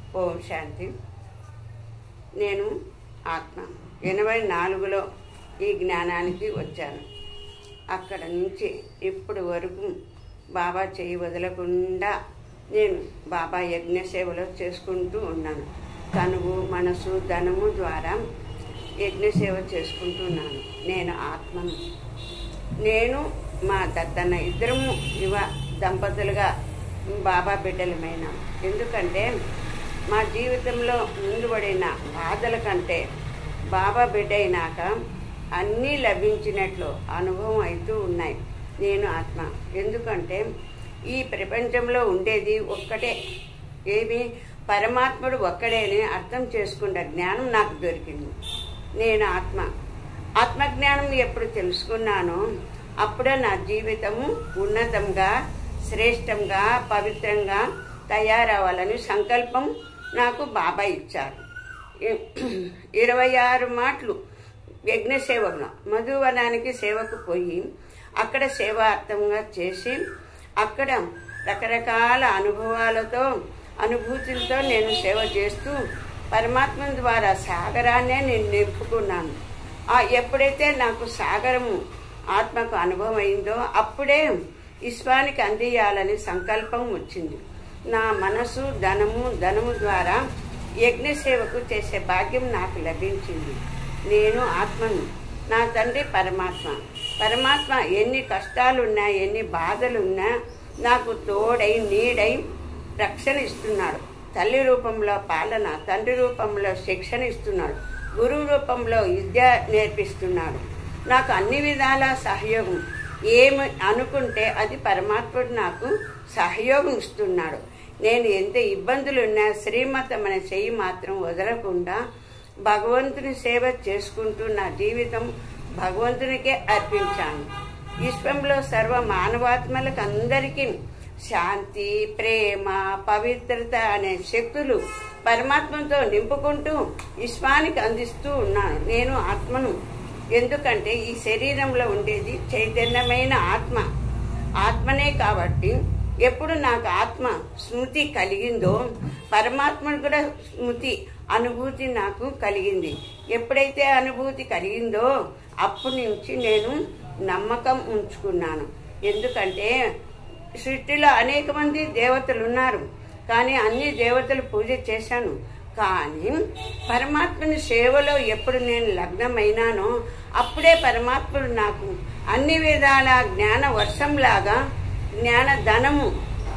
ఓం శాంతి నేను ఆత్మ ఎనభై నాలుగులో ఈ జ్ఞానానికి వచ్చాను అక్కడ నుంచి ఇప్పటి వరకు బాబా చేయి వదలకుండా నేను బాబా యజ్ఞ సేవలో చేసుకుంటూ ఉన్నాను తనువు మనసు ధనము ద్వారా యజ్ఞ సేవ చేసుకుంటున్నాను నేను ఆత్మను నేను మా దత్తన్న ఇద్దరము యువ దంపతులుగా బాబా బిడ్డలమైన ఎందుకంటే మా జీవితంలో ముందు పడిన బాధల కంటే బాబా బిడ్డ అయినాక అన్నీ లభించినట్లు అనుభవం అవుతూ ఉన్నాయి నేను ఆత్మ ఎందుకంటే ఈ ప్రపంచంలో ఉండేది ఒక్కటే ఏమి పరమాత్ముడు ఒక్కడే అని అర్థం చేసుకున్న జ్ఞానం నాకు దొరికింది నేను ఆత్మ ఆత్మజ్ఞానం ఎప్పుడు తెలుసుకున్నానో అప్పుడే నా జీవితము ఉన్నతంగా శ్రేష్టంగా పవిత్రంగా తయారవ్వాలని సంకల్పం నాకు బాబా ఇచ్చారు ఇరవై ఆరు మాటలు యజ్ఞ సేవలో మధువనానికి సేవకు పోయి అక్కడ సేవార్థంగా చేసి అక్కడ రకరకాల అనుభవాలతో అనుభూతులతో నేను సేవ చేస్తూ పరమాత్మ ద్వారా సాగరాన్నే నేను నింపుకున్నాను ఆ ఎప్పుడైతే నాకు సాగరము ఆత్మకు అనుభవం అయిందో అప్పుడే విశ్వానికి అందియాలని సంకల్పం వచ్చింది నా మనసు ధనము ధనము ద్వారా యజ్ఞ సేవకు చేసే భాగ్యం నాకు లభించింది నేను ఆత్మను నా తండ్రి పరమాత్మ పరమాత్మ ఎన్ని కష్టాలున్నా ఎన్ని బాధలున్నా నాకు తోడై నీడై రక్షణ ఇస్తున్నాడు తల్లి రూపంలో పాలన తండ్రి రూపంలో శిక్షణ ఇస్తున్నాడు గురువు రూపంలో విద్య నేర్పిస్తున్నాడు నాకు అన్ని విధాల సహయోగం ఏమి అనుకుంటే అది పరమాత్ముడు నాకు సహయోగం ఇస్తున్నాడు నేను ఎంత ఇబ్బందులున్నా శ్రీమతం అనే చెయ్యి మాత్రం వదలకుండా భగవంతుని సేవ చేసుకుంటూ నా జీవితం భగవంతునికే అర్పించాను విశ్వంలో సర్వ మానవాత్మలకు అందరికీ శాంతి ప్రేమ పవిత్రత అనే శక్తులు పరమాత్మతో నింపుకుంటూ విశ్వానికి అందిస్తూ ఉన్నాను నేను ఆత్మను ఎందుకంటే ఈ శరీరంలో ఉండేది చైతన్యమైన ఆత్మ ఆత్మనే కాబట్టి ఎప్పుడు నాకు ఆత్మ స్మృతి కలిగిందో పరమాత్మను కూడా స్మృతి అనుభూతి నాకు కలిగింది ఎప్పుడైతే అనుభూతి కలిగిందో అప్పటి నుంచి నేను నమ్మకం ఉంచుకున్నాను ఎందుకంటే సృష్టిలో అనేక మంది దేవతలు ఉన్నారు కానీ అన్ని దేవతలు పూజ చేశాను కానీ పరమాత్మని సేవలో ఎప్పుడు నేను లగ్నమైనానో అప్పుడే పరమాత్ముడు నాకు అన్ని విధాల జ్ఞాన వర్షంలాగా జ్ఞాన ధనము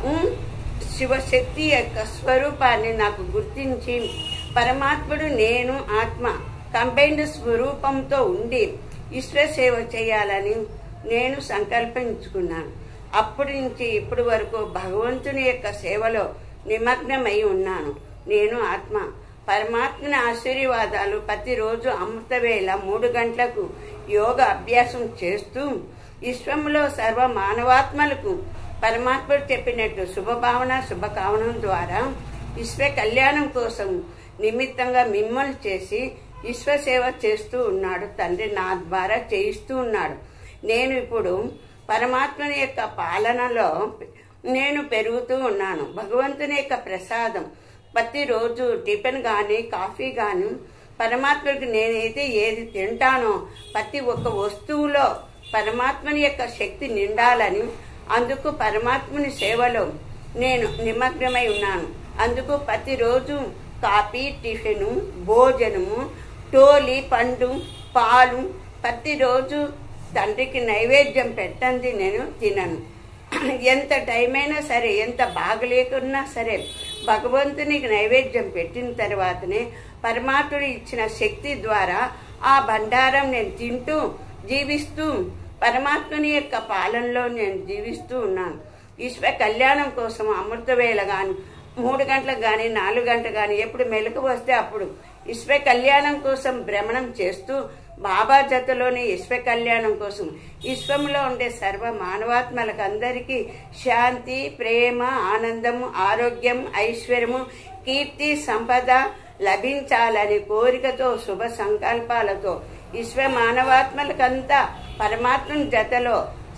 శివశక్తి యొక్క స్వరూపాన్ని నాకు గుర్తించి పరమాత్ముడు నేను ఆత్మ కంబైన్డ్ స్వరూపంతో ఉండి ఈశ్వర సేవ చేయాలని నేను సంకల్పించుకున్నాను అప్పటి నుంచి ఇప్పటి వరకు భగవంతుని యొక్క సేవలో నిమగ్నమై ఉన్నాను నేను ఆత్మ పరమాత్మని ఆశీర్వాదాలు ప్రతిరోజు అమృతవేళ మూడు గంటలకు యోగ అభ్యాసం చేస్తూ విశ్వంలో సర్వ మానవాత్మలకు పరమాత్ముడు చెప్పినట్టు శుభభావన శుభకావనం ద్వారా విశ్వ కళ్యాణం కోసం నిమిత్తంగా మిమ్మల్ని చేసి విశ్వసేవ చేస్తూ ఉన్నాడు తండ్రి నా ద్వారా చేయిస్తూ ఉన్నాడు నేను ఇప్పుడు పరమాత్మని యొక్క పాలనలో నేను పెరుగుతూ ఉన్నాను భగవంతుని యొక్క ప్రసాదం ప్రతిరోజు టిఫిన్ కానీ కాఫీ కానీ పరమాత్మకి నేనైతే ఏది తింటానో ప్రతి ఒక్క వస్తువులో పరమాత్మని యొక్క శక్తి నిండాలని అందుకు పరమాత్మని సేవలో నేను నిమగ్నమై ఉన్నాను అందుకు ప్రతిరోజు కాఫీ టిఫిను భోజనము టోలి పండు పాలు ప్రతిరోజు తండ్రికి నైవేద్యం పెట్టండి నేను తినను ఎంత టైం అయినా సరే ఎంత బాగలేకున్నా సరే భగవంతునికి నైవేద్యం పెట్టిన తర్వాతనే పరమాత్ముడు ఇచ్చిన శక్తి ద్వారా ఆ బండారం నేను తింటూ జీవిస్తూ పరమాత్ముని యొక్క పాలనలో నేను జీవిస్తూ ఉన్నాను ఈశ్వ కళ్యాణం కోసం అమృతవేళ కానీ మూడు గంటలకు కానీ నాలుగు గంటలు కానీ ఎప్పుడు మెలకు వస్తే అప్పుడు ఈశ్వ కళ్యాణం కోసం భ్రమణం చేస్తూ బాబా జతలోని విశ్వ కళ్యాణం కోసం విశ్వంలో ఉండే సర్వ మానవాత్మలకు అందరికీ శాంతి ప్రేమ ఆనందము ఆరోగ్యం ఐశ్వర్యము కీర్తి సంపద లభించాలని కోరికతో శుభ సంకల్పాలతో విశ్వ మానవాత్మలకంతా పరమాత్మని జతలో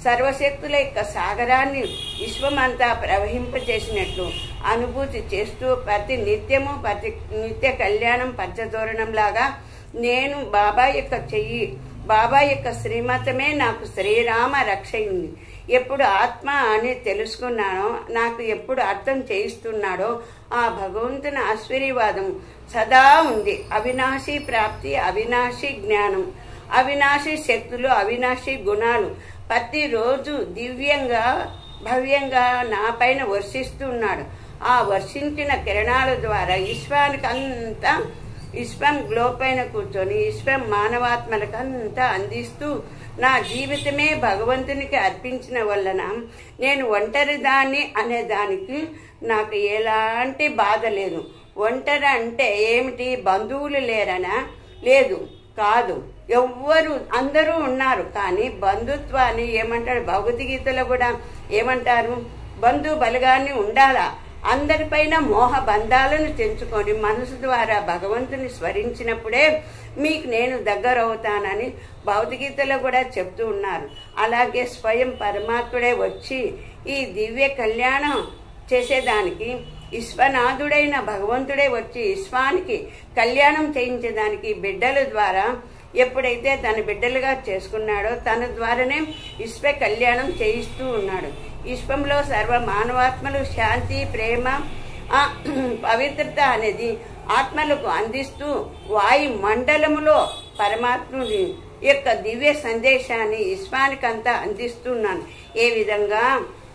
సర్వశక్తుల యొక్క సాగరాన్ని విశ్వమంతా ప్రవహింపచేసినట్లు అనుభూతి చేస్తూ ప్రతి నిత్యము ప్రతి నిత్య కళ్యాణం పంచతోరణంలాగా నేను బాబా యొక్క చెయ్యి బాబా యొక్క శ్రీమతమే నాకు శ్రీరామ రక్షయింది ఎప్పుడు ఆత్మ అని తెలుసుకున్నానో నాకు ఎప్పుడు అర్థం చేయిస్తున్నాడో ఆ భగవంతుని ఆశీర్వాదం సదా ఉంది అవినాశి ప్రాప్తి అవినాశి జ్ఞానం అవినాశి శక్తులు అవినాశి గుణాలు ప్రతిరోజు దివ్యంగా భవ్యంగా నా పైన వర్షిస్తున్నాడు ఆ వర్షించిన కిరణాల ద్వారా విశ్వానికి అంతా విశ్వం గ్లో పైన కూర్చొని విశ్వం మానవాత్మలకు అంతా అందిస్తూ నా జీవితమే భగవంతునికి అర్పించిన వలన నేను ఒంటరి దాన్ని అనే దానికి నాకు ఎలాంటి బాధ లేదు ఒంటరి అంటే ఏమిటి బంధువులు లేరనా లేదు కాదు ఎవ్వరు అందరూ ఉన్నారు కానీ బంధుత్వాన్ని ఏమంటారు భగవద్గీతలో కూడా ఏమంటారు బంధు బలగాన్ని ఉండాలా అందరిపైన మోహ బంధాలను తెంచుకొని మనసు ద్వారా భగవంతుని స్మరించినప్పుడే మీకు నేను దగ్గర అవుతానని భౌతిగీతలో కూడా చెప్తూ ఉన్నారు అలాగే స్వయం పరమాత్ముడే వచ్చి ఈ దివ్య కళ్యాణం చేసేదానికి విశ్వనాథుడైన భగవంతుడే వచ్చి విశ్వానికి కళ్యాణం చేయించేదానికి బిడ్డల ద్వారా ఎప్పుడైతే తన బిడ్డలుగా చేసుకున్నాడో తన ద్వారానే విశ్వ కళ్యాణం చేయిస్తూ ఉన్నాడు విశ్వంలో సర్వ మానవాత్మలు శాంతి ప్రేమ ఆ, పవిత్రత అనేది ఆత్మలకు అందిస్తూ వాయు మండలములో పరమాత్ముని యొక్క దివ్య సందేశాన్ని విశ్వానికంతా అందిస్తున్నాను ఏ విధంగా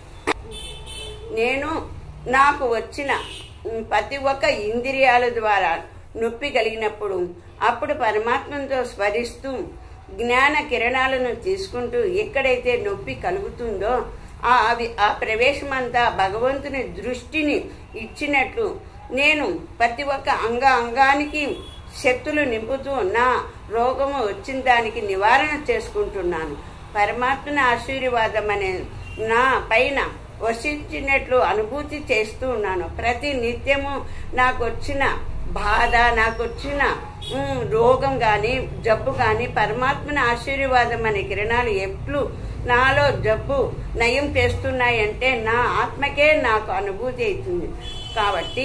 నేను నాకు వచ్చిన ఉమ్, ప్రతి ఒక్క ఇంద్రియాల ద్వారా నొప్పి కలిగినప్పుడు అప్పుడు పరమాత్మతో స్మరిస్తూ జ్ఞాన కిరణాలను తీసుకుంటూ ఎక్కడైతే నొప్పి కలుగుతుందో ఆ అవి ఆ ప్రవేశం అంతా భగవంతుని దృష్టిని ఇచ్చినట్లు నేను ప్రతి ఒక్క అంగ అంగానికి శక్తులు నింపుతూ నా రోగము వచ్చిన దానికి నివారణ చేసుకుంటున్నాను పరమాత్మని ఆశీర్వాదం అనే నా పైన వర్షించినట్లు అనుభూతి చేస్తూ ఉన్నాను ప్రతి నిత్యము నాకు వచ్చిన బాధ నాకు వచ్చిన ఉమ్, రోగం కానీ జబ్బు కానీ పరమాత్మని ఆశీర్వాదం అనే కిరణాలు ఎట్లు నాలో జబ్బు నయం చేస్తున్నాయంటే నా ఆత్మకే నాకు అనుభూతి అవుతుంది కాబట్టి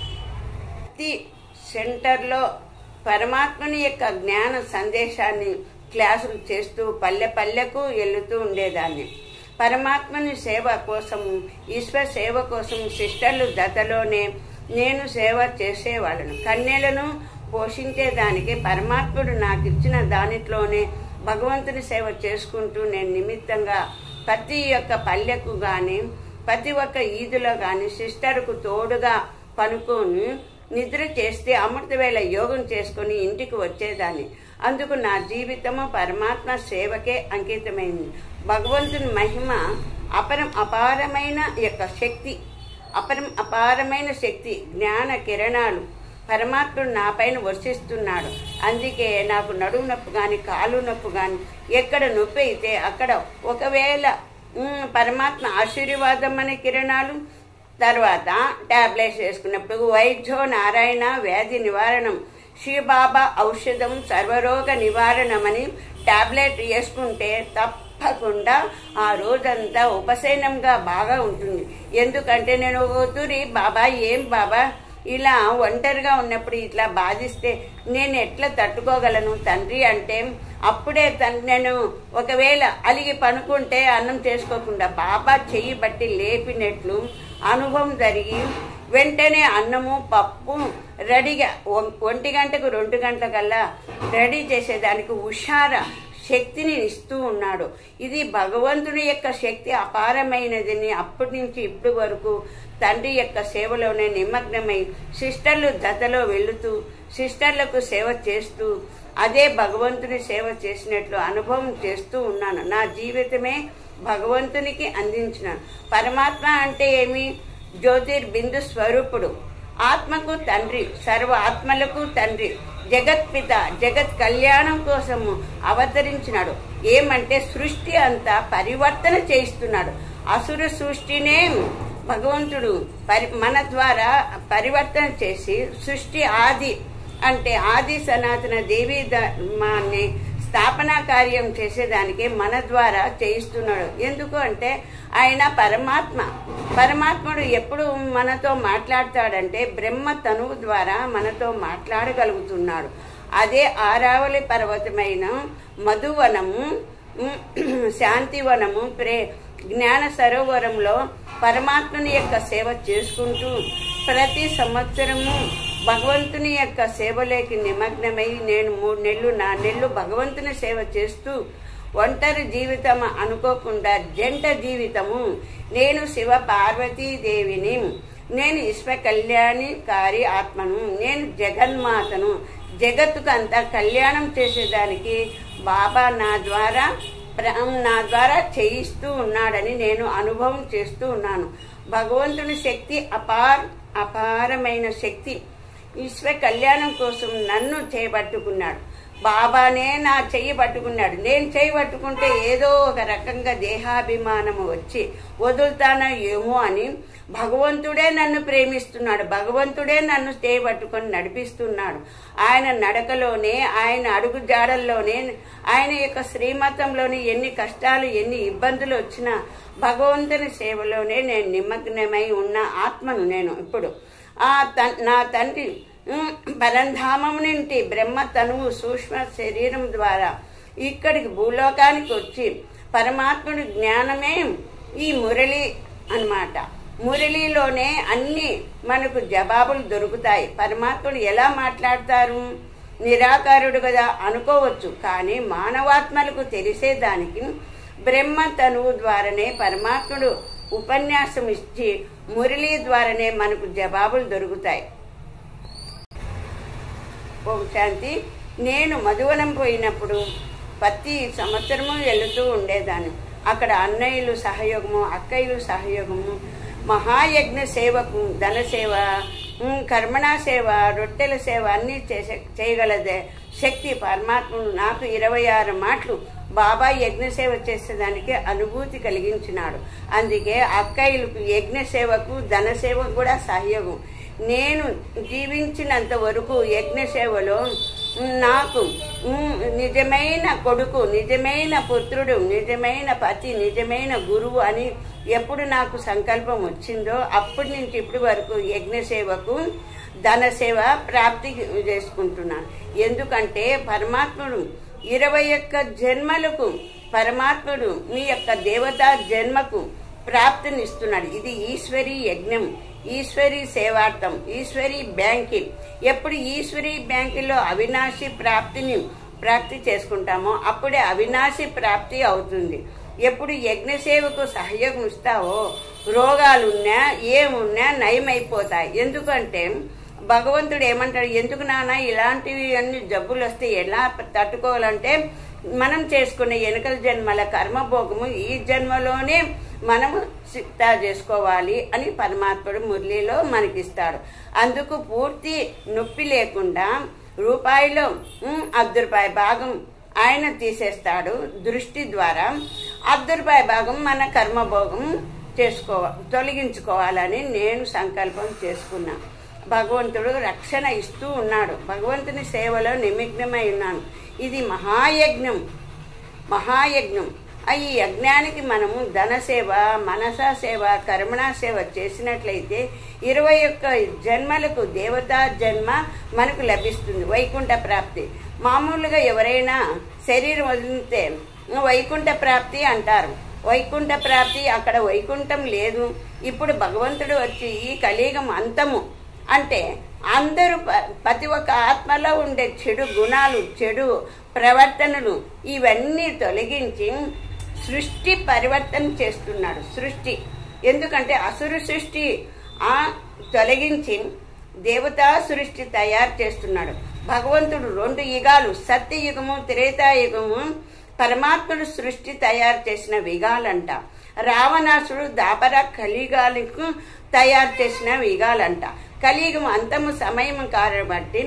ప్రతి సెంటర్లో పరమాత్మని యొక్క జ్ఞాన సందేశాన్ని క్లాసులు చేస్తూ పల్లె పల్లెకు వెళుతూ ఉండేదాన్ని పరమాత్మని సేవ కోసం ఈశ్వర సేవ కోసం సిస్టర్లు జతలోనే నేను సేవ చేసేవాళ్ళను కన్యలను పోషించేదానికి పరమాత్ముడు నాకు ఇచ్చిన దానిట్లోనే భగవంతుని సేవ చేసుకుంటూ నేను నిమిత్తంగా ప్రతి ఒక్క పల్లెకు కానీ ప్రతి ఒక్క ఈదులో కానీ సిస్టర్కు తోడుగా పనుకొని నిద్ర చేస్తే అమృత వేళ యోగం చేసుకుని ఇంటికి వచ్చేదాన్ని అందుకు నా జీవితము పరమాత్మ సేవకే అంకితమైంది భగవంతుని మహిమ అపరం అపారమైన యొక్క శక్తి అపరం అపారమైన శక్తి జ్ఞాన కిరణాలు పరమాత్ముడు నా పైన వర్షిస్తున్నాడు అందుకే నాకు నడుము నొప్పి కానీ కాలు నొప్పి కానీ ఎక్కడ నొప్పి అయితే అక్కడ ఒకవేళ ఉమ్, పరమాత్మ ఆశీర్వాదం అనే కిరణాలు తర్వాత టాబ్లెట్స్ వేసుకున్నప్పుడు వైద్యో నారాయణ వ్యాధి నివారణం శివబాబా ఔషధం సర్వరోగ నివారణమని టాబ్లెట్ వేసుకుంటే తప్పకుండా ఆ రోజంతా ఉపశమనంగా బాగా ఉంటుంది ఎందుకంటే నేను కూతురి బాబా ఏం బాబా ఇలా ఒంటరిగా ఉన్నప్పుడు ఇట్లా బాధిస్తే నేను ఎట్లా తట్టుకోగలను తండ్రి అంటే అప్పుడే తన్ నేను ఒకవేళ అలిగి పనుకుంటే అన్నం చేసుకోకుండా బాబా చెయ్యి బట్టి లేపినట్లు అనుభవం జరిగి వెంటనే అన్నము పప్పు రెడీగా ఒం- ఒంటి గంటకు రెండు గంటలకల్లా రెడీ చేసేదానికి హుషార శక్తిని ఇస్తూ ఉన్నాడు ఇది భగవంతుని యొక్క శక్తి అపారమైనదని అప్పటి నుంచి ఇప్పటి వరకు తండ్రి యొక్క సేవలోనే నిమగ్నమై సిస్టర్లు జతలో వెళుతూ సిస్టర్లకు సేవ చేస్తూ అదే భగవంతుని సేవ చేసినట్లు అనుభవం చేస్తూ ఉన్నాను నా జీవితమే భగవంతునికి అందించినాను పరమాత్మ అంటే ఏమి జ్యోతిర్బిందు స్వరూపుడు ఆత్మకు తండ్రి సర్వ ఆత్మలకు తండ్రి జగత్పిత జగత్ కళ్యాణం కోసము అవతరించినాడు ఏమంటే సృష్టి అంతా పరివర్తన చేయిస్తున్నాడు అసుర సృష్టినే భగవంతుడు పరి మన ద్వారా పరివర్తన చేసి సృష్టి ఆది అంటే ఆది సనాతన దేవీ ధర్మాన్ని స్థాపనా కార్యం చేసేదానికి మన ద్వారా చేయిస్తున్నాడు ఎందుకు అంటే ఆయన పరమాత్మ పరమాత్ముడు ఎప్పుడు మనతో మాట్లాడతాడంటే బ్రహ్మ తనువు ద్వారా మనతో మాట్లాడగలుగుతున్నాడు అదే ఆరావళి పర్వతమైన మధువనము ఉమ్, శాంతివనము ప్రే జ్ఞాన సరోవరంలో పరమాత్మని యొక్క సేవ చేసుకుంటూ ప్రతి సంవత్సరము భగవంతుని యొక్క సేవలోకి నిమగ్నమై నేను మూడు నెలలు నా నెలలు భగవంతుని సేవ చేస్తూ ఒంటరి జీవితం అనుకోకుండా జంట జీవితము నేను శివ పార్వతీదేవిని నేను విశ్వ కళ్యాణికారి ఆత్మను నేను జగన్మాతను జగత్తుకు అంతా కళ్యాణం చేసేదానికి బాబా నా ద్వారా ప్ర- నా ద్వారా చేయిస్తూ ఉన్నాడని నేను అనుభవం చేస్తూ ఉన్నాను భగవంతుని శక్తి అపార్ అపారమైన శక్తి విశ్వ కళ్యాణం కోసం నన్ను చేయబట్టుకున్నాడు బాబానే నా చెయ్యి పట్టుకున్నాడు నేను చెయ్యి పట్టుకుంటే ఏదో ఒక రకంగా దేహాభిమానము వచ్చి వదులుతానో ఏమో అని భగవంతుడే నన్ను ప్రేమిస్తున్నాడు భగవంతుడే నన్ను చేయి పట్టుకొని నడిపిస్తున్నాడు ఆయన నడకలోనే ఆయన అడుగు జాడల్లోనే ఆయన యొక్క శ్రీమతంలోని ఎన్ని కష్టాలు ఎన్ని ఇబ్బందులు వచ్చినా భగవంతుని సేవలోనే నేను నిమగ్నమై ఉన్న ఆత్మను నేను ఇప్పుడు ఆ తన్- నా తండ్రి ఉమ్, పరంధామం నుండి బ్రహ్మ తనువు సూక్ష్మ శరీరం ద్వారా ఇక్కడికి భూలోకానికి వచ్చి పరమాత్ముడి జ్ఞానమే ఈ మురళి అన్నమాట మురళిలోనే అన్ని మనకు జవాబులు దొరుకుతాయి పరమాత్ముడు ఎలా మాట్లాడతారు నిరాకారుడు కదా అనుకోవచ్చు కానీ మానవాత్మలకు తెలిసేదానికి బ్రహ్మ తనువు ద్వారానే పరమాత్ముడు ఉపన్యాసం ఇచ్చి మురళి ద్వారానే మనకు జవాబులు దొరుకుతాయి ఓం శాంతి నేను మధువనం పోయినప్పుడు ప్రతి సంవత్సరము వెళుతూ ఉండేదాన్ని అక్కడ అన్నయ్యలు సహయోగము అక్కయ్యలు సహయోగము మహాయజ్ఞ సేవకు ధన సేవ ఉమ్, కర్మణా సేవ రొట్టెల సేవ అన్నీ చేసే చేయగలదే శక్తి పరమాత్మను నాకు ఇరవై ఆరు మాటలు బాబా యజ్ఞ సేవ చేసేదానికి అనుభూతి కలిగించినాడు అందుకే అక్కయ్యలకు యజ్ఞ సేవకు ధన సేవకు కూడా సహయోగం నేను జీవించినంత వరకు యజ్ఞ సేవలో నాకు ఉమ్, నిజమైన కొడుకు నిజమైన పుత్రుడు నిజమైన పతి నిజమైన గురువు అని ఎప్పుడు నాకు సంకల్పం వచ్చిందో అప్పటి నుంచి ఇప్పటి వరకు యజ్ఞ సేవకు ధన సేవ ప్రాప్తి చేసుకుంటున్నాను ఎందుకంటే పరమాత్ముడు ఇరవై ఒక్క జన్మలకు పరమాత్ముడు మీ యొక్క దేవతా జన్మకు ప్రాప్తినిస్తున్నాడు ఇది ఈశ్వరి యజ్ఞం ఈశ్వరి సేవార్థం ఈశ్వరి బ్యాంకింగ్ ఎప్పుడు ఈశ్వరి బ్యాంకులో అవినాశి ప్రాప్తిని ప్రాప్తి చేసుకుంటామో అప్పుడే అవినాశి ప్రాప్తి అవుతుంది ఎప్పుడు యజ్ఞ సేవకు సహయోగం ఇస్తావో రోగాలున్నా ఏమున్నా నయమైపోతాయి ఎందుకంటే భగవంతుడు ఏమంటాడు ఎందుకు నాన్న ఇలాంటివి అన్ని జబ్బులు వస్తే ఎలా తట్టుకోవాలంటే మనం చేసుకునే వెనుకల జన్మల కర్మభోగము ఈ జన్మలోనే మనము సిద్ధా చేసుకోవాలి అని పరమాత్ముడు మురళిలో మనకిస్తాడు అందుకు పూర్తి నొప్పి లేకుండా రూపాయిలో ఉమ్, అర్ధ రూపాయి భాగం ఆయన తీసేస్తాడు దృష్టి ద్వారా అర్ధ రూపాయి భాగం మన కర్మభోగం చేసుకో తొలగించుకోవాలని నేను సంకల్పం చేసుకున్నా భగవంతుడు రక్షణ ఇస్తూ ఉన్నాడు భగవంతుని సేవలో నిమగ్నమై ఉన్నాను ఇది మహాయజ్ఞం మహాయజ్ఞం ఆ ఈ యజ్ఞానికి మనము ధన సేవ మనసా సేవ కర్మణా సేవ చేసినట్లయితే ఇరవై ఒక్క జన్మలకు దేవతా జన్మ మనకు లభిస్తుంది వైకుంఠ ప్రాప్తి మామూలుగా ఎవరైనా శరీరం వదిలితే వైకుంఠ ప్రాప్తి అంటారు వైకుంఠ ప్రాప్తి అక్కడ వైకుంఠం లేదు ఇప్పుడు భగవంతుడు వచ్చి ఈ కలియుగం అంతము అంటే అందరూ ప- ప్రతి ఒక్క ఆత్మలో ఉండే చెడు గుణాలు చెడు ప్రవర్తనలు ఇవన్నీ తొలగించి సృష్టి పరివర్తన చేస్తున్నాడు సృష్టి ఎందుకంటే అసురు సృష్టి ఆ తొలగించి దేవతా సృష్టి తయారు చేస్తున్నాడు భగవంతుడు రెండు యుగాలు సత్యయుగము త్రేతాయుగము పరమాత్ముడు సృష్టి తయారు చేసిన విగాలంట రావణాసుడు దాపర కలియుగాలకు తయారు చేసిన విగాలంట కలియుగం అంతము సమయం కాబట్టి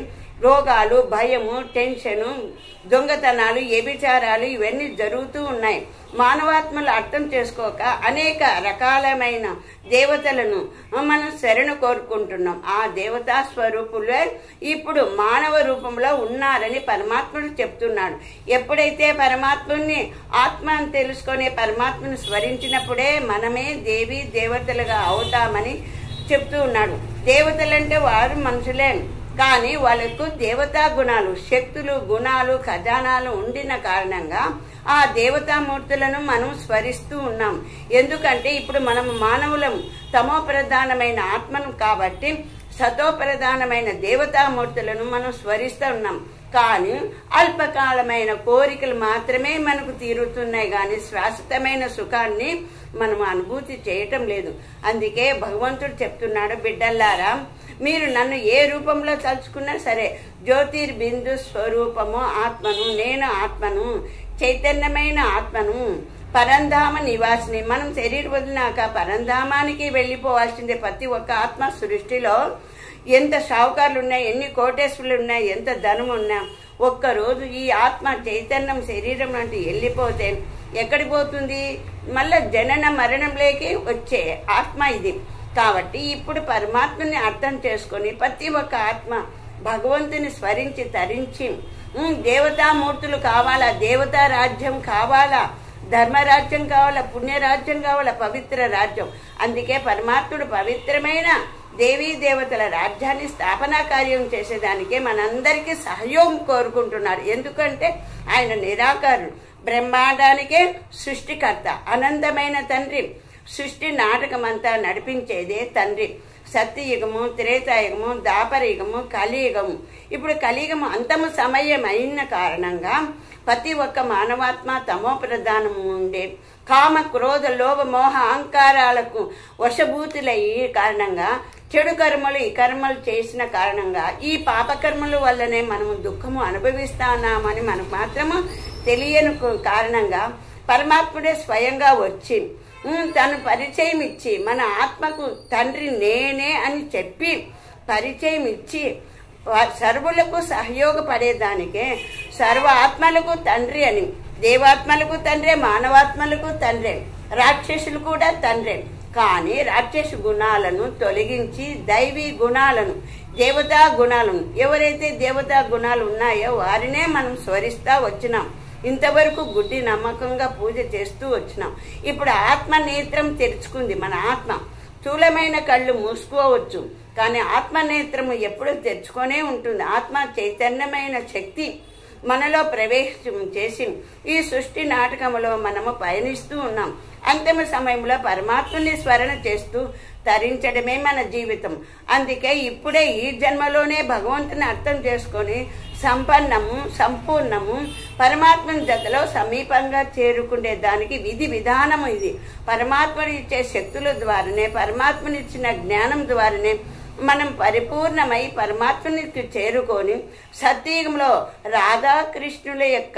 రోగాలు భయము టెన్షను దొంగతనాలు వ్యభిచారాలు ఇవన్నీ జరుగుతూ ఉన్నాయి మానవాత్మలు అర్థం చేసుకోక అనేక రకాలమైన దేవతలను మనం శరణు కోరుకుంటున్నాం ఆ దేవతా స్వరూపులే ఇప్పుడు మానవ రూపంలో ఉన్నారని పరమాత్ముడు చెప్తున్నాడు ఎప్పుడైతే పరమాత్ముని ఆత్మ అని తెలుసుకొని పరమాత్మను స్మరించినప్పుడే మనమే దేవి దేవతలుగా అవుతామని చెప్తూ ఉన్నాడు దేవతలంటే వారు మనుషులే కానీ వాళ్ళకు దేవతా గుణాలు శక్తులు గుణాలు ఖజానాలు ఉండిన కారణంగా ఆ దేవతామూర్తులను మనం స్మరిస్తూ ఉన్నాం ఎందుకంటే ఇప్పుడు మనం మానవులం తమో ప్రధానమైన ఆత్మను కాబట్టి సతో ప్రధానమైన దేవతామూర్తులను మనం స్మరిస్తూ ఉన్నాం కానీ అల్పకాలమైన కోరికలు మాత్రమే మనకు తీరుతున్నాయి కానీ శాశ్వతమైన సుఖాన్ని మనం అనుభూతి చేయటం లేదు అందుకే భగవంతుడు చెప్తున్నాడు బిడ్డల్లారా మీరు నన్ను ఏ రూపంలో తలుచుకున్నా సరే జ్యోతిర్బిందు స్వరూపము ఆత్మను నేను ఆత్మను చైతన్యమైన ఆత్మను పరంధామ నివాసిని మనం శరీరం వదిలినాక పరంధామానికి వెళ్ళిపోవాల్సిందే ప్రతి ఒక్క ఆత్మ సృష్టిలో ఎంత షావుకారులు ఉన్నాయి ఎన్ని కోటేశ్వరులు ఉన్నాయి ఎంత ధనం ఉన్నా ఒక్కరోజు ఈ ఆత్మ చైతన్యం శరీరం నుండి వెళ్ళిపోతే ఎక్కడికి పోతుంది మళ్ళా జనన మరణంలోకి వచ్చే ఆత్మ ఇది కాబట్టి ఇప్పుడు పరమాత్మని అర్థం చేసుకొని ప్రతి ఒక్క ఆత్మ భగవంతుని స్మరించి తరించి ఉమ్, దేవతామూర్తులు కావాలా దేవతా రాజ్యం కావాలా ధర్మరాజ్యం కావాలా పుణ్యరాజ్యం కావాలా పవిత్ర రాజ్యం అందుకే పరమాత్ముడు పవిత్రమైన దేవీ దేవతల రాజ్యాన్ని స్థాపనా కార్యం చేసేదానికే మనందరికీ సహయోగం కోరుకుంటున్నాడు ఎందుకంటే ఆయన నిరాకారుడు బ్రహ్మాండానికే సృష్టికర్త అనంతమైన తండ్రి సృష్టి నాటకమంతా నడిపించేదే తండ్రి సత్యయుగము త్రేతాయుగము దాపరయుగము కలియుగము ఇప్పుడు కలియుగము అంతము సమయం అయిన కారణంగా ప్రతి ఒక్క మానవాత్మ తమో ప్రధానము ఉండే కామ క్రోధ లోభ మోహ అహంకారాలకు వశభూతులయ్యి కారణంగా చెడు కర్మలు ఈ కర్మలు చేసిన కారణంగా ఈ పాపకర్మల వల్లనే మనము దుఃఖము అనుభవిస్తానామని మనకు మాత్రము తెలియని కారణంగా పరమాత్ముడే స్వయంగా వచ్చి ఉమ్, తను పరిచయం ఇచ్చి మన ఆత్మకు తండ్రి నేనే అని చెప్పి పరిచయం ఇచ్చి వా- సర్వులకు సహయోగపడేదానికే సర్వ ఆత్మలకు తండ్రి అని దేవాత్మలకు తండ్రే మానవాత్మలకు తండ్రే రాక్షసులు కూడా తండ్రే కానీ రాక్షస గుణాలను తొలగించి దైవీ గుణాలను దేవతా గుణాలను ఎవరైతే దేవతా గుణాలు ఉన్నాయో వారినే మనం స్మరిస్తా వచ్చినాం ఇంతవరకు గుడ్డి నమ్మకంగా పూజ చేస్తూ వచ్చినాం ఇప్పుడు ఆత్మ నేత్రం తెరుచుకుంది మన ఆత్మ స్థూలమైన కళ్ళు మూసుకోవచ్చు కానీ ఆత్మ నేత్రము ఎప్పుడూ తెరుచుకొనే ఉంటుంది ఆత్మ చైతన్యమైన శక్తి మనలో ప్రవేశం చేసి ఈ సృష్టి నాటకంలో మనము పయనిస్తూ ఉన్నాం అంతిమ సమయంలో పరమాత్మని స్మరణ చేస్తూ తరించడమే మన జీవితం అందుకే ఇప్పుడే ఈ జన్మలోనే భగవంతుని అర్థం చేసుకొని సంపన్నము సంపూర్ణము పరమాత్మని జతలో సమీపంగా చేరుకునే దానికి విధి విధానము ఇది పరమాత్మని ఇచ్చే శక్తుల ద్వారానే పరమాత్మని ఇచ్చిన జ్ఞానం ద్వారానే మనం పరిపూర్ణమై పరమాత్మనికి చేరుకొని సత్యుగంలో రాధాకృష్ణుల యొక్క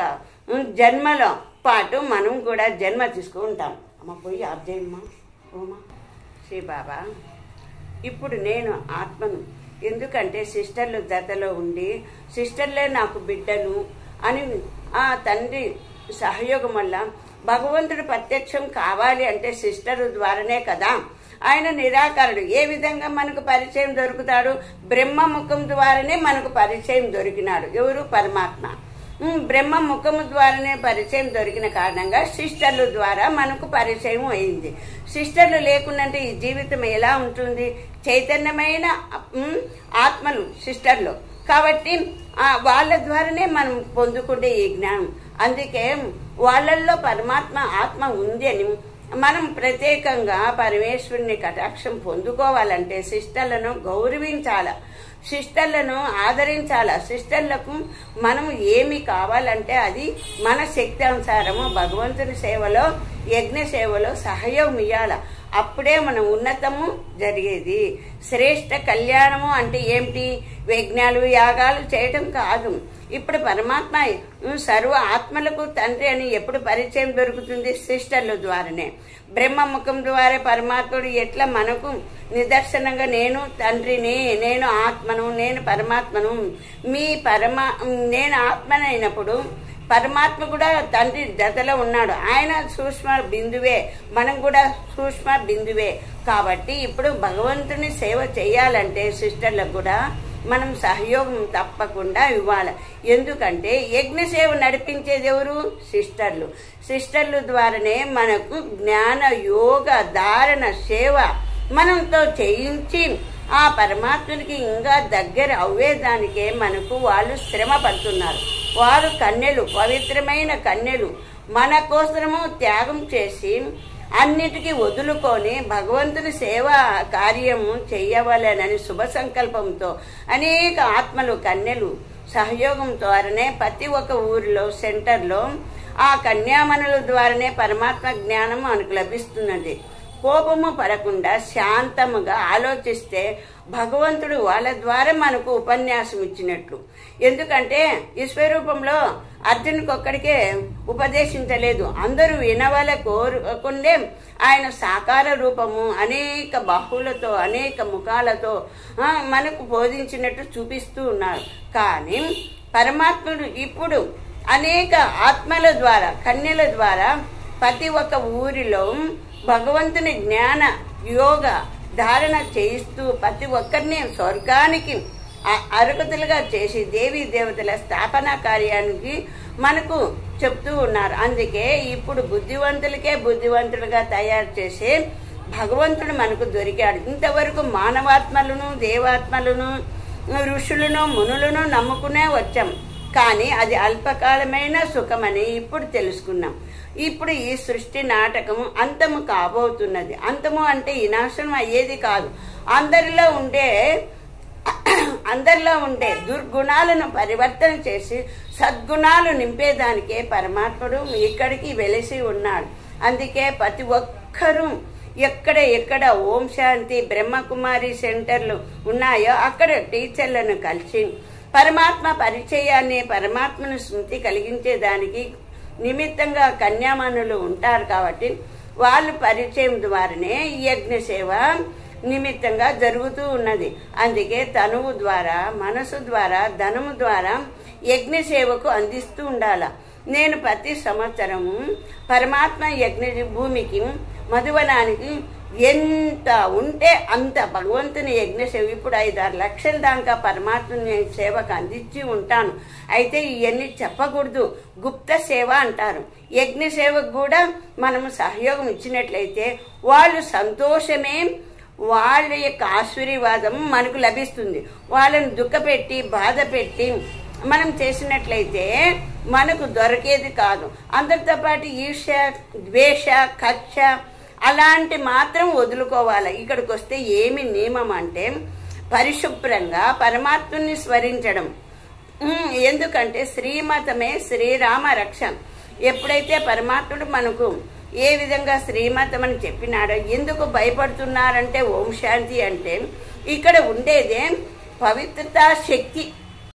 జన్మలో పాటు మనం కూడా జన్మ తీసుకుంటాం అమ్మ పోయి ఆబ్జయమ్మ ఓమా శ్రీ బాబా ఇప్పుడు నేను ఆత్మను ఎందుకంటే సిస్టర్లు జతలో ఉండి సిస్టర్లే నాకు బిడ్డలు అని ఆ తండ్రి సహయోగం వల్ల భగవంతుడు ప్రత్యక్షం కావాలి అంటే సిస్టర్ ద్వారానే కదా ఆయన నిరాకారుడు ఏ విధంగా మనకు పరిచయం దొరుకుతాడు బ్రహ్మ ముఖం ద్వారానే మనకు పరిచయం దొరికినాడు ఎవరు పరమాత్మ ఉమ్, బ్రహ్మ ముఖము ద్వారానే పరిచయం దొరికిన కారణంగా సిస్టర్ల ద్వారా మనకు పరిచయం అయింది సిస్టర్లు లేకుండంటే ఈ జీవితం ఎలా ఉంటుంది చైతన్యమైన ఉమ్, ఆత్మలు సిస్టర్లు కాబట్టి ఆ వాళ్ళ ద్వారానే మనం పొందుకుంటే ఈ జ్ఞానం అందుకే వాళ్ళల్లో పరమాత్మ ఆత్మ ఉంది అని మనం ప్రత్యేకంగా పరమేశ్వరుని కటాక్షం పొందుకోవాలంటే సిస్టర్లను గౌరవించాల సిస్టర్లను ఆదరించాల సిస్టర్లకు మనం ఏమి కావాలంటే అది మన శక్తి అనుసారము భగవంతుని సేవలో యజ్ఞ సేవలో సహయోగం ఇవ్వాల అప్పుడే మన ఉన్నతము జరిగేది శ్రేష్ట కళ్యాణము అంటే ఏమిటి యజ్ఞాలు యాగాలు చేయటం కాదు ఇప్పుడు పరమాత్మ ఉమ్, సర్వ ఆత్మలకు తండ్రి అని ఎప్పుడు పరిచయం దొరుకుతుంది సిస్టర్ల ద్వారానే బ్రహ్మ ముఖం ద్వారా పరమాత్ముడు ఎట్లా మనకు నిదర్శనంగా నేను తండ్రిని నేను ఆత్మను నేను పరమాత్మను మీ పరమా నేను ఆత్మనైనప్పుడు పరమాత్మ కూడా తండ్రి జతలో ఉన్నాడు ఆయన సూక్ష్మ బిందువే మనం కూడా సూక్ష్మ బిందువే కాబట్టి ఇప్పుడు భగవంతుని సేవ చేయాలంటే సిస్టర్లకు కూడా మనం సహయోగం తప్పకుండా ఇవ్వాలి ఎందుకంటే యజ్ఞ సేవ నడిపించేది ఎవరు సిస్టర్లు సిస్టర్లు ద్వారానే మనకు జ్ఞాన యోగ ధారణ సేవ మనంతో చేయించి ఆ పరమాత్మునికి ఇంకా దగ్గర అవ్వేదానికే మనకు వాళ్ళు శ్రమ పడుతున్నారు వారు కన్యలు పవిత్రమైన కన్యలు మన కోసము త్యాగం చేసి అన్నిటికీ వదులుకొని భగవంతుని సేవ కార్యము చెయ్యవలెనని శుభ సంకల్పంతో అనేక ఆత్మలు కన్యలు సహయోగం ద్వారానే ప్రతి ఒక్క ఊరిలో సెంటర్లో ఆ కన్యామణుల ద్వారానే పరమాత్మ జ్ఞానం మనకు లభిస్తున్నది కోపము పడకుండా శాంతముగా ఆలోచిస్తే భగవంతుడు వాళ్ళ ద్వారా మనకు ఉపన్యాసం ఇచ్చినట్లు ఎందుకంటే ఈ స్వరూపంలో అర్జునుకి ఒక్కడికే ఉపదేశించలేదు అందరూ వినవల కోరుకుండే ఆయన సాకార రూపము అనేక బాహువులతో అనేక ముఖాలతో ఆ, మనకు బోధించినట్టు చూపిస్తూ ఉన్నారు కానీ పరమాత్ముడు ఇప్పుడు అనేక ఆత్మల ద్వారా కన్యల ద్వారా ప్రతి ఒక్క ఊరిలో భగవంతుని జ్ఞాన యోగ ధారణ చేయిస్తూ ప్రతి ఒక్కరిని స్వర్గానికి అ- అర్హతలుగా చేసి దేవీ దేవతల స్థాపన కార్యానికి మనకు చెప్తూ ఉన్నారు అందుకే ఇప్పుడు బుద్ధివంతులకే బుద్ధివంతులుగా తయారు చేసే భగవంతుడు మనకు దొరికాడు ఇంతవరకు మానవాత్మలను దేవాత్మలను ఋషులను మునులను నమ్ముకునే వచ్చాం కానీ అది అల్పకాలమైన సుఖమని ఇప్పుడు తెలుసుకున్నాం ఇప్పుడు ఈ సృష్టి నాటకము అంతము కాబోతున్నది అంతము అంటే వినాశనం అయ్యేది కాదు అందరిలో ఉండే అందరిలో ఉండే దుర్గుణాలను పరివర్తన చేసి సద్గుణాలు నింపేదానికే పరమాత్ముడు ఇక్కడికి వెలిసి ఉన్నాడు అందుకే ప్రతి ఒక్కరూ ఎక్కడ ఎక్కడ ఓం శాంతి బ్రహ్మకుమారి సెంటర్లు ఉన్నాయో అక్కడ టీచర్లను కలిసి పరమాత్మ పరిచయాన్ని పరమాత్మను స్మృతి కలిగించేదానికి నిమిత్తంగా కన్యామణులు ఉంటారు కాబట్టి వాళ్ళు పరిచయం ద్వారానే ఈ యజ్ఞ సేవ నిమిత్తంగా జరుగుతూ ఉన్నది అందుకే తనువు ద్వారా మనసు ద్వారా ధనము ద్వారా యజ్ఞ సేవకు అందిస్తూ ఉండాల నేను ప్రతి సంవత్సరము పరమాత్మ యజ్ఞ భూమికి మధువనానికి ఎంత ఉంటే అంత భగవంతుని యజ్ఞ సేవ ఇప్పుడు ఐదారు లక్షల దాకా పరమాత్మని సేవకు అందించి ఉంటాను అయితే ఇవన్నీ చెప్పకూడదు గుప్త సేవ అంటారు యజ్ఞ సేవకు కూడా మనము సహయోగం ఇచ్చినట్లయితే వాళ్ళు సంతోషమే వాళ్ళ యొక్క ఆశీర్వాదం మనకు లభిస్తుంది వాళ్ళని దుఃఖపెట్టి బాధ పెట్టి మనం చేసినట్లయితే మనకు దొరికేది కాదు అందరితో పాటు ఈర్ష ద్వేష కక్ష అలాంటి మాత్రం వదులుకోవాలి ఇక్కడికి వస్తే ఏమి నియమం అంటే పరిశుభ్రంగా పరమాత్ముని స్మరించడం ఉమ్, ఎందుకంటే శ్రీమతమే శ్రీరామ రక్ష ఎప్పుడైతే పరమాత్ముడు మనకు ఏ విధంగా శ్రీమతం అని చెప్పినాడో ఎందుకు భయపడుతున్నారంటే ఓం శాంతి అంటే ఇక్కడ ఉండేదే పవిత్రతా శక్తి